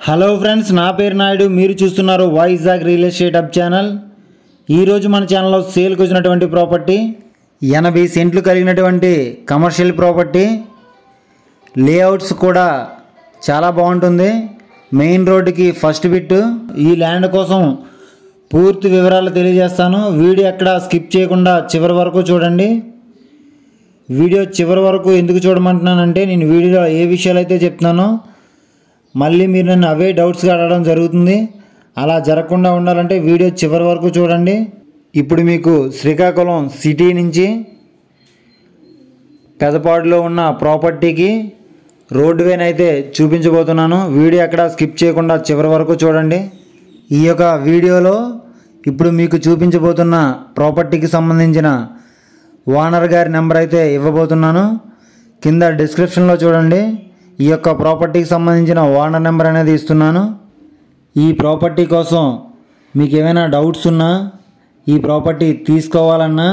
hello friends నా పేరు నాయుడు మీరు చూస్తున్నారు Vizag real estate up channel ఈరోజు మన ఛానల్లో సేల్కి వచ్చినటువంటి ప్రాపర్టీ ఎనభై సెంట్లు కలిగినటువంటి కమర్షియల్ ప్రాపర్టీ లేఅవుట్స్ కూడా చాలా బాగుంటుంది మెయిన్ రోడ్డుకి ఫస్ట్ బిట్ ఈ ల్యాండ్ కోసం పూర్తి వివరాలు తెలియజేస్తాను వీడియో ఎక్కడ స్కిప్ చేయకుండా చివరి వరకు చూడండి వీడియో చివరి వరకు ఎందుకు చూడమంటున్నానంటే నేను వీడియోలో ఏ విషయాలు అయితే చెప్తున్నానో మళ్ళీ మీరు నన్ను అవే డౌట్స్గా అడగడం జరుగుతుంది అలా జరగకుండా ఉండాలంటే వీడియో చివరి వరకు చూడండి ఇప్పుడు మీకు శ్రీకాకుళం సిటీ నుంచి పెదపాడులో ఉన్న ప్రాపర్టీకి రోడ్ వేన్ అయితే చూపించబోతున్నాను వీడియో ఎక్కడ స్కిప్ చేయకుండా చివరి వరకు చూడండి ఈ యొక్క వీడియోలో ఇప్పుడు మీకు చూపించబోతున్న ప్రాపర్టీకి సంబంధించిన ఓనర్ గారి నెంబర్ అయితే ఇవ్వబోతున్నాను కింద డిస్క్రిప్షన్లో చూడండి ఈ యొక్క ప్రాపర్టీకి సంబంధించిన ఓనర్ నెంబర్ అనేది ఇస్తున్నాను ఈ ప్రాపర్టీ కోసం మీకు ఏమైనా డౌట్స్ ఉన్నా ఈ ప్రాపర్టీ తీసుకోవాలన్నా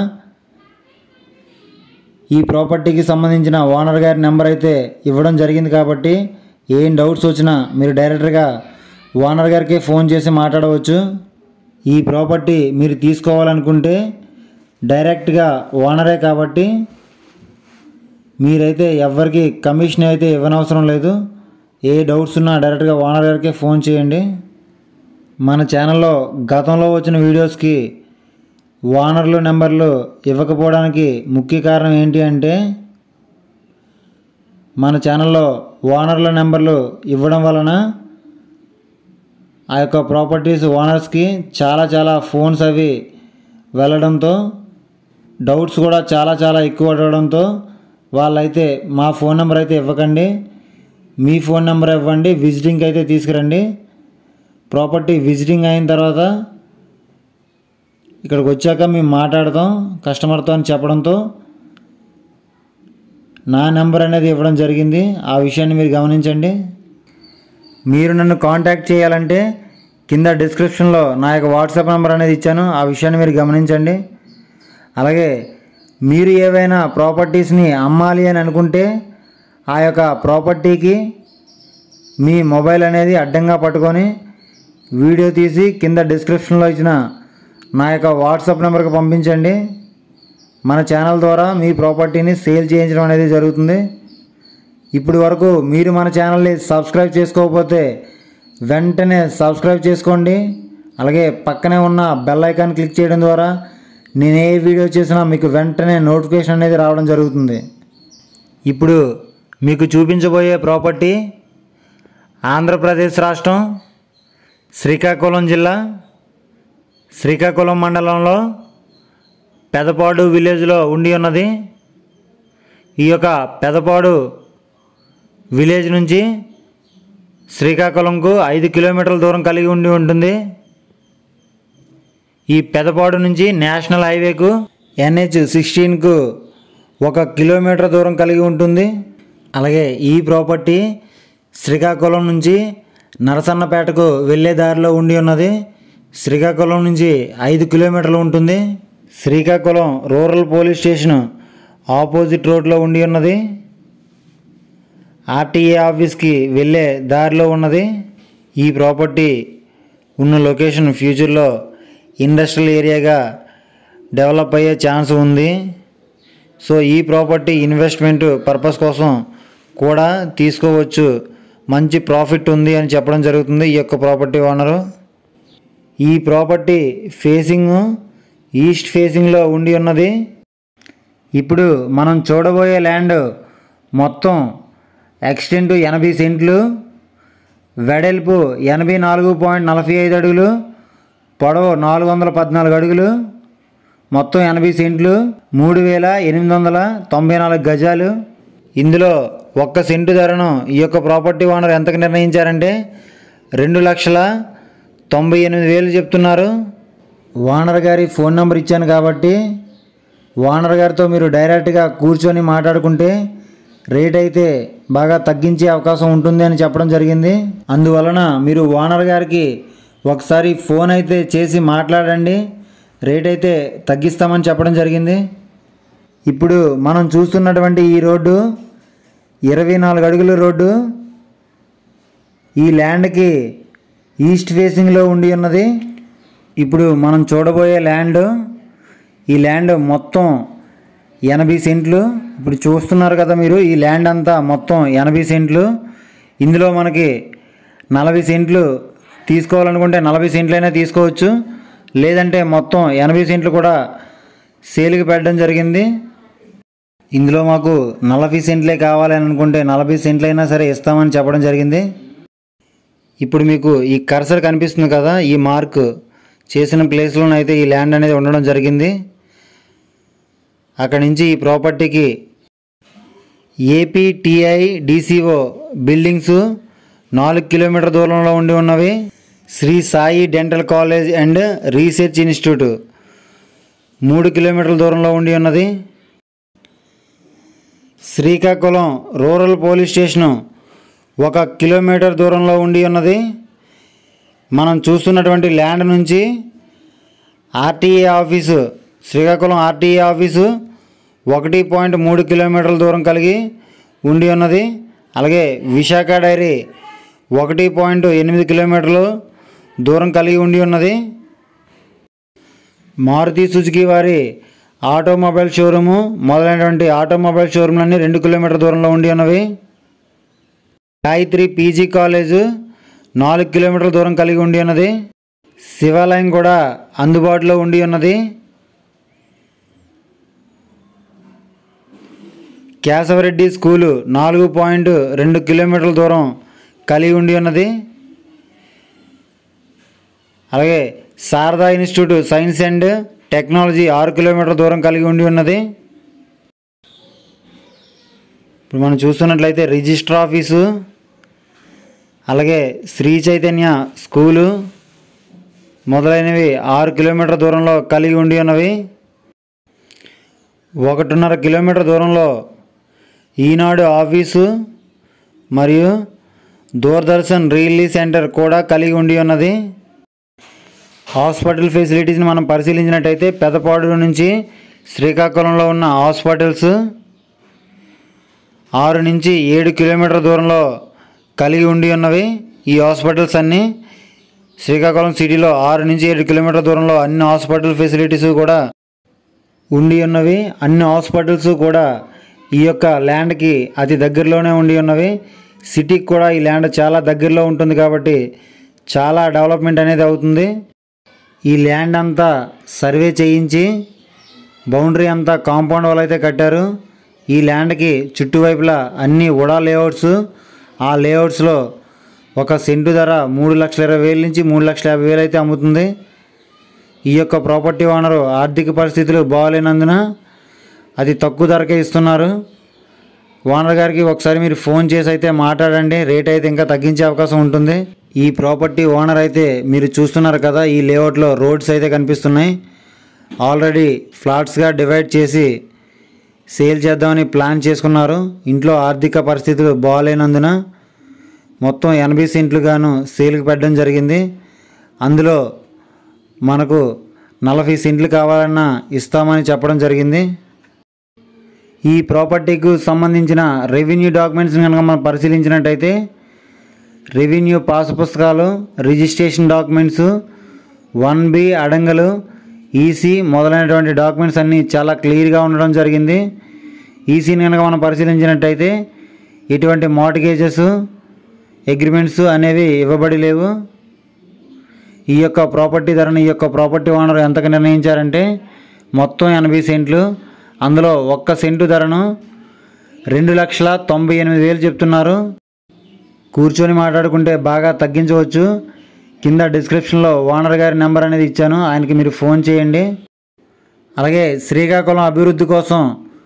ఈ ప్రాపర్టీకి సంబంధించిన ఓనర్ గారి నెంబర్ అయితే ఇవ్వడం జరిగింది కాబట్టి ఏం డౌట్స్ వచ్చినా మీరు డైరెక్ట్గా ఓనర్ గారికి ఫోన్ చేసి మాట్లాడవచ్చు ఈ ప్రాపర్టీ మీరు తీసుకోవాలనుకుంటే డైరెక్ట్గా ఓనరే కాబట్టి మీరైతే ఎవరికి కమిషన్ అయితే ఇవ్వనవసరం లేదు ఏ డౌట్స్ ఉన్నా డైరెక్ట్గా ఓనర్ గారికి ఫోన్ చేయండి మన ఛానల్లో గతంలో వచ్చిన వీడియోస్కి ఓనర్లు నెంబర్లు ఇవ్వకపోవడానికి ముఖ్య కారణం ఏంటి అంటే మన ఛానల్లో ఓనర్ల నెంబర్లు ఇవ్వడం వలన ఆ యొక్క ప్రాపర్టీస్ ఓనర్స్కి చాలా చాలా ఫోన్స్ అవి వెళ్ళడంతో డౌట్స్ కూడా చాలా చాలా ఎక్కువ అడగడంతో వాళ్ళైతే మా ఫోన్ నెంబర్ అయితే ఇవ్వకండి మీ ఫోన్ నెంబర్ ఇవ్వండి విజిటింగ్కి అయితే తీసుకురండి ప్రాపర్టీ విజిటింగ్ అయిన తర్వాత ఇక్కడికి వచ్చాక మేము మాట్లాడతాం కస్టమర్తో అని చెప్పడంతో నా నెంబర్ అనేది ఇవ్వడం జరిగింది ఆ విషయాన్ని మీరు గమనించండి మీరు నన్ను కాంటాక్ట్ చేయాలంటే కింద డిస్క్రిప్షన్లో నా యొక్క వాట్సాప్ నెంబర్ అనేది ఇచ్చాను ఆ విషయాన్ని మీరు గమనించండి అలాగే మీరు ఏవైనా ప్రాపర్టీస్ని అమ్మాలి అని అనుకుంటే ఆ యొక్క ప్రాపర్టీకి మీ మొబైల్ అనేది అడ్డంగా పట్టుకొని వీడియో తీసి కింద డిస్క్రిప్షన్లో ఇచ్చిన నా యొక్క వాట్సాప్ నెంబర్కి పంపించండి మన ఛానల్ ద్వారా మీ ప్రాపర్టీని సేల్ చేయించడం అనేది జరుగుతుంది ఇప్పుడు వరకు మీరు మన ఛానల్ని సబ్స్క్రైబ్ చేసుకోకపోతే వెంటనే సబ్స్క్రైబ్ చేసుకోండి అలాగే పక్కనే ఉన్న బెల్ ఐకాన్ క్లిక్ చేయడం ద్వారా నేను ఏ వీడియో చేసినా మీకు వెంటనే నోటిఫికేషన్ అనేది రావడం జరుగుతుంది ఇప్పుడు మీకు చూపించబోయే ప్రాపర్టీ ఆంధ్రప్రదేశ్ రాష్ట్రం శ్రీకాకుళం జిల్లా శ్రీకాకుళం మండలంలో పెదపాడు విలేజ్లో ఉండి ఉన్నది ఈ యొక్క పెదపాడు విలేజ్ నుంచి శ్రీకాకుళంకు ఐదు కిలోమీటర్ల దూరం కలిగి ఉండి ఉంటుంది ఈ పెదపాడు నుంచి నేషనల్ హైవేకు ఎన్హెచ్ సిక్స్టీన్కు ఒక కిలోమీటర్ దూరం కలిగి ఉంటుంది అలాగే ఈ ప్రాపర్టీ శ్రీకాకుళం నుంచి నరసన్నపేటకు వెళ్ళే దారిలో ఉండి ఉన్నది శ్రీకాకుళం నుంచి ఐదు కిలోమీటర్లు ఉంటుంది Srikakulam rural police station opposite రోడ్లో ఉండి ఉన్నది ఆర్టీఏ ఆఫీస్కి వెళ్ళే దారిలో ఉన్నది ఈ ప్రాపర్టీ ఉన్న లొకేషన్ ఫ్యూచర్లో ఇండస్ట్రియల్ ఏరియాగా డెవలప్ అయ్యే ఛాన్స్ ఉంది సో ఈ ప్రాపర్టీ ఇన్వెస్ట్మెంట్ పర్పస్ కోసం కూడా తీసుకోవచ్చు మంచి ప్రాఫిట్ ఉంది అని చెప్పడం జరుగుతుంది ఈ యొక్క ప్రాపర్టీ ఓనరు ఈ ప్రాపర్టీ ఫేసింగ్ ఈస్ట్ ఫేసింగ్లో ఉండి ఉన్నది ఇప్పుడు మనం చూడబోయే ల్యాండ్ మొత్తం ఎక్స్టెంట్ ఎనభై సెంట్లు వెడల్పు ఎనభై నాలుగు పాయింట్ నలభై ఐదు అడుగులు పొడవు నాలుగు వందల పద్నాలుగు అడుగులు మొత్తం ఎనభై సెంట్లు మూడు వేల ఎనిమిది వందల తొంభై నాలుగు గజాలు ఇందులో ఒక్క సెంటు ధరను ఈ యొక్క ప్రాపర్టీ ఓనర్ ఎంతకు నిర్ణయించారంటే రెండు లక్షల తొంభై ఎనిమిది వేలు చెప్తున్నారు ఓనర్ గారి ఫోన్ నెంబర్ ఇచ్చాను కాబట్టి ఓనర్ గారితో మీరు డైరెక్ట్గా కూర్చొని మాట్లాడుకుంటే రేట్ అయితే బాగా తగ్గించే అవకాశం ఉంటుంది అని చెప్పడం జరిగింది అందువలన మీరు ఓనర్ గారికి ఒకసారి ఫోన్ అయితే చేసి మాట్లాడండి రేట్ అయితే తగ్గిస్తామని చెప్పడం జరిగింది ఇప్పుడు మనం చూస్తున్నటువంటి ఈ రోడ్డు ఇరవై నాలుగు అడుగుల రోడ్డు ఈ ల్యాండ్కి ఈస్ట్ ఫేసింగ్లో ఉండి ఉన్నది ఇప్పుడు మనం చూడబోయే ల్యాండ్ ఈ ల్యాండ్ మొత్తం ఎనభై సెంట్లు ఇప్పుడు చూస్తున్నారు కదా మీరు ఈ ల్యాండ్ అంతా మొత్తం ఎనభై సెంట్లు ఇందులో మనకి నలభై సెంట్లు తీసుకోవాలనుకుంటే నలభై సెంట్లైనా తీసుకోవచ్చు లేదంటే మొత్తం ఎనభై సెంట్లు కూడా సేల్కి పెట్టడం జరిగింది ఇందులో మాకు నలభై సెంట్లే కావాలని అనుకుంటే నలభై సెంట్లైనా సరే ఇస్తామని చెప్పడం జరిగింది ఇప్పుడు మీకు ఈ కర్సర్ కనిపిస్తుంది కదా ఈ మార్క్ చేసిన ప్లేస్లోనైతే ఈ ల్యాండ్ అనేది ఉండడం జరిగింది అక్కడి నుంచి ఈ ప్రాపర్టీకి ఏపీటీఐ డిసిఓ బిల్డింగ్స్ నాలుగు కిలోమీటర్ దూరంలో ఉండి ఉన్నవి Shri Sai dental college and research institute మూడు కిలోమీటర్ల దూరంలో ఉండి ఉన్నది శ్రీకాకుళం రూరల్ పోలీస్ స్టేషను ఒక కిలోమీటర్ దూరంలో ఉండి ఉన్నది మనం చూస్తున్నటువంటి ల్యాండ్ నుంచి RTA office Srikakulam RTA office ఒకటి పాయింట్ మూడు కిలోమీటర్ల దూరం కలిగి ఉండి ఉన్నది అలాగే విశాఖ డైరీ ఒకటి పాయింట్ ఎనిమిది కిలోమీటర్లు దూరం కలిగి ఉండి ఉన్నది మారుతి సుజుకి వారి ఆటోమొబైల్ షోరూము మొదలైనటువంటి ఆటోమొబైల్ షోరూమ్లన్నీ రెండు కిలోమీటర్ దూరంలో ఉండి ఉన్నవి గాయత్రి పీజీ కాలేజు నాలుగు కిలోమీటర్ల దూరం కలిగి ఉండి ఉన్నది శివాలయం కూడా అందుబాటులో ఉండి ఉన్నది కేశవరెడ్డి స్కూలు నాలుగు పాయింట్ రెండు కిలోమీటర్ల దూరం కలిగి ఉండి ఉన్నది అలాగే Sharada institute science and technology ఆరు కిలోమీటర్ల దూరం కలిగి ఉండి ఉన్నది ఇప్పుడు మనం చూస్తున్నట్లయితే రిజిస్టర్ ఆఫీసు అలాగే శ్రీ చైతన్య స్కూలు మొదలైనవి ఆరు కిలోమీటర్ల దూరంలో కలిగి ఉండి ఉన్నవి ఒకటిన్నర కిలోమీటర్ దూరంలో ఈనాడు ఆఫీసు మరియు దూరదర్శన్ రిలీజ్ సెంటర్ కూడా కలిగి ఉండి ఉన్నది హాస్పిటల్ ఫెసిలిటీస్ని మనం పరిశీలించినట్టయితే పెదపాడు నుంచి శ్రీకాకుళంలో ఉన్న హాస్పిటల్స్ ఆరు నుంచి ఏడు కిలోమీటర్ దూరంలో కలిగి ఉండి ఉన్నవి ఈ హాస్పిటల్స్ అన్నీ శ్రీకాకుళం సిటీలో ఆరు నుంచి ఏడు కిలోమీటర్ దూరంలో అన్ని హాస్పిటల్ ఫెసిలిటీస్ కూడా ఉండి ఉన్నవి అన్ని హాస్పిటల్స్ కూడా ఈ యొక్క ల్యాండ్కి అతి దగ్గరలోనే ఉండి ఉన్నవి సిటీకి కూడా ఈ ల్యాండ్ చాలా దగ్గరలో ఉంటుంది కాబట్టి చాలా డెవలప్మెంట్ అనేది అవుతుంది ఈ ల్యాండ్ అంతా సర్వే చేయించి బౌండరీ అంతా కాంపౌండ్ వాళ్ళు అయితే కట్టారు ఈ ల్యాండ్కి చుట్టువైపులా అన్ని ఉడా లేఅవుట్స్ ఆ లేఅవుట్స్లో ఒక సెంటు ధర మూడు లక్షల ఇరవై వేల నుంచి మూడు లక్షల యాభై వేలు అయితే అమ్ముతుంది ఈ యొక్క ప్రాపర్టీ ఓనరు ఆర్థిక పరిస్థితులు బాగాలేనందున అది తక్కువ ధరకే ఇస్తున్నారు ఓనర్ గారికి ఒకసారి మీరు ఫోన్ చేసి అయితే మాట్లాడండి రేట్ అయితే ఇంకా తగ్గించే అవకాశం ఉంటుంది ఈ ప్రాపర్టీ ఓనర్ అయితే మీరు చూస్తున్నారు కదా ఈ లేఅవుట్లో రోడ్స్ అయితే కనిపిస్తున్నాయి ఆల్రెడీ ఫ్లాట్స్గా డివైడ్ చేసి సేల్ చేద్దామని ప్లాన్ చేసుకున్నారు ఇంట్లో ఆర్థిక పరిస్థితులు బాగాలేనందున మొత్తం ఎనభై సెంట్లు గాను సేల్కి పెట్టడం జరిగింది అందులో మనకు నలభై సెంట్లు కావాలన్నా ఇస్తామని చెప్పడం జరిగింది ఈ ప్రాపర్టీకి సంబంధించిన రెవెన్యూ డాక్యుమెంట్స్ని కనుక మనం పరిశీలించినట్టయితే రెవెన్యూ పాస్ పుస్తకాలు రిజిస్ట్రేషన్ డాక్యుమెంట్స్ వన్ బి అడంగలు ఈసీ మొదలైనటువంటి డాక్యుమెంట్స్ అన్నీ చాలా క్లియర్గా ఉండడం జరిగింది ఈసీని కనుక మనం పరిశీలించినట్టయితే ఎటువంటి మార్టిగేజెస్ అగ్రిమెంట్స్ అనేవి ఇవ్వబడి లేవు ఈ యొక్క ప్రాపర్టీ ధరను ఈ యొక్క ప్రాపర్టీ ఓనర్ ఎంతకు నిర్ణయించారంటే మొత్తం ఎనభై సెంట్లు అందులో ఒక్క సెంటు ధరను రెండు లక్షల తొంభై ఎనిమిది వేలు చెప్తున్నారు కూర్చొని మాట్లాడుకుంటే బాగా తగ్గించవచ్చు కింద డిస్క్రిప్షన్లో ఓనర్ గారి నెంబర్ అనేది ఇచ్చాను ఆయనకి మీరు ఫోన్ చేయండి అలాగే శ్రీకాకుళం అభివృద్ధి కోసం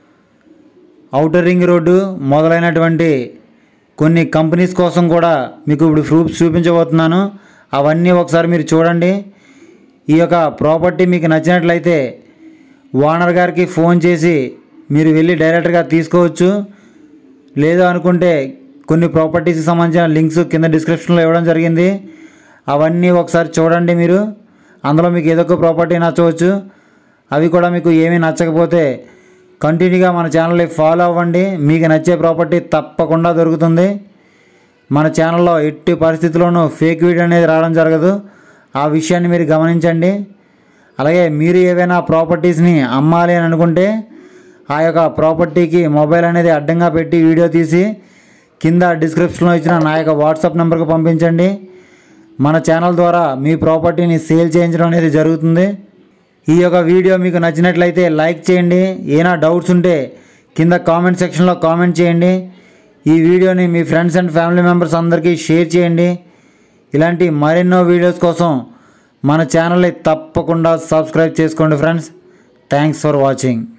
ఔటర్ రింగ్ రోడ్డు మొదలైనటువంటి కొన్ని కంపెనీస్ కోసం కూడా మీకు ఇప్పుడు ప్రూఫ్స్ చూపించబోతున్నాను అవన్నీ ఒకసారి మీరు చూడండి ఈ యొక్క ప్రాపర్టీ మీకు నచ్చినట్లయితే ఓనర్ గారికి ఫోన్ చేసి మీరు వెళ్ళి డైరెక్ట్గా తీసుకోవచ్చు లేదు అనుకుంటే కొన్ని ప్రాపర్టీస్కి సంబంధించిన లింక్స్ కింద డిస్క్రిప్షన్లో ఇవ్వడం జరిగింది అవన్నీ ఒకసారి చూడండి మీరు అందులో మీకు ఏదో ఒక ప్రాపర్టీ నచ్చవచ్చు అవి కూడా మీకు ఏమీ నచ్చకపోతే కంటిన్యూగా మన ఛానల్ని ఫాలో అవ్వండి మీకు నచ్చే ప్రాపర్టీ తప్పకుండా దొరుకుతుంది మన ఛానల్లో ఎట్టి పరిస్థితుల్లోనూ ఫేక్ వీడియో అనేది రావడం జరగదు ఆ విషయాన్ని మీరు గమనించండి అలాగే మీరు ఏవైనా ప్రాపర్టీస్ని అమ్మాలి అని అనుకుంటే ఆ యొక్క ప్రాపర్టీకి మొబైల్ అనేది అడ్డంగా పెట్టి వీడియో తీసి కింద డిస్క్రిప్షన్లో ఇచ్చిన నా యొక్క వాట్సాప్ నెంబర్కి పంపించండి మన ఛానల్ ద్వారా మీ ప్రాపర్టీని సేల్ చేయించడం అనేది జరుగుతుంది ఈ యొక్క వీడియో మీకు నచ్చినట్లయితే లైక్ చేయండి ఏమైనా డౌట్స్ ఉంటే కింద కామెంట్ సెక్షన్లో కామెంట్ చేయండి ఈ వీడియోని మీ ఫ్రెండ్స్ అండ్ ఫ్యామిలీ మెంబర్స్ అందరికీ షేర్ చేయండి ఇలాంటి మరెన్నో వీడియోస్ కోసం మన ఛానల్ని తప్పకుండా సబ్స్క్రైబ్ చేసుకోండి ఫ్రెండ్స్ థ్యాంక్స్ ఫర్ వాచింగ్